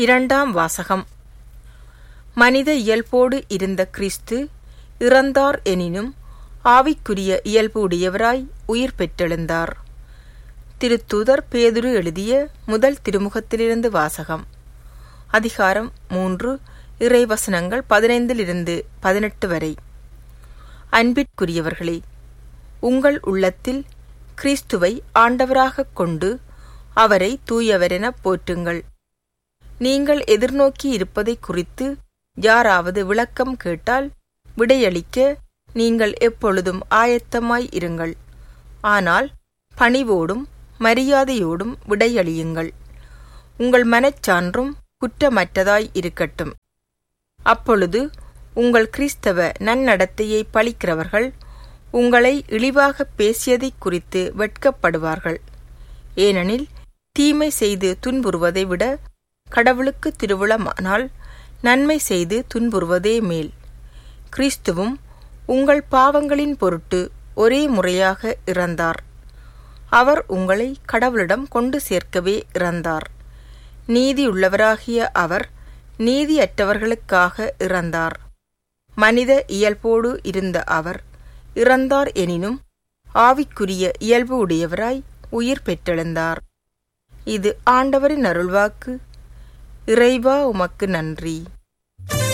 இரண்டாம் வாசகம் மனித இயல்போடு இருந்த கிறிஸ்து இறந்தார் எனினும் ஆவிக்குரிய இயல்பு உடையவராய் உயிர் பெற்றெழுந்தார் திருத்தூதர் பேதுரு எழுதிய முதல் திருமுகத்திலிருந்து வாசகம் அதிகாரம் மூன்று இறைவசனங்கள் பதினைந்திலிருந்து பதினெட்டு வரை அன்பிற்குரியவர்களே உங்கள் உள்ளத்தில் கிறிஸ்துவை ஆண்டவராகக் கொண்டு அவரை தூயவரெனப் போற்றுங்கள் நீங்கள் எதிர்நோக்கி இருப்பதை குறித்து யாராவது விளக்கம் கேட்டால் விடையளிக்க நீங்கள் எப்பொழுதும் ஆயத்தமாய் இருங்கள் ஆனால் பணிவோடும் மரியாதையோடும் விடையளியுங்கள் உங்கள் மனச்சான்றும் குற்றமற்றதாய் இருக்கட்டும் அப்பொழுது உங்கள் கிறிஸ்தவ நன்னடத்தையை பழிக்கிறவர்கள் உங்களை இழிவாக பேசியதைக் குறித்து வெட்கப்படுவார்கள் ஏனெனில் தீமை செய்து துன்புறுவதை விட கடவுளுக்கு திருவிழமானால் நன்மை செய்து துன்புறுவதே மேல் கிறிஸ்துவும் உங்கள் பாவங்களின் பொருட்டு ஒரே முறையாக இறந்தார் அவர் உங்களை கடவுளிடம் கொண்டு சேர்க்கவே இறந்தார் நீதியுள்ளவராகிய அவர் நீதியற்றவர்களுக்காக இறந்தார் மனித இயல்போடு இருந்த அவர் இறந்தார் எனினும் ஆவிக்குரிய இயல்பு உடையவராய் உயிர் பெற்றெழுந்தார் இது ஆண்டவரின் அருள்வாக்கு இறைவா உமக்கு நன்றி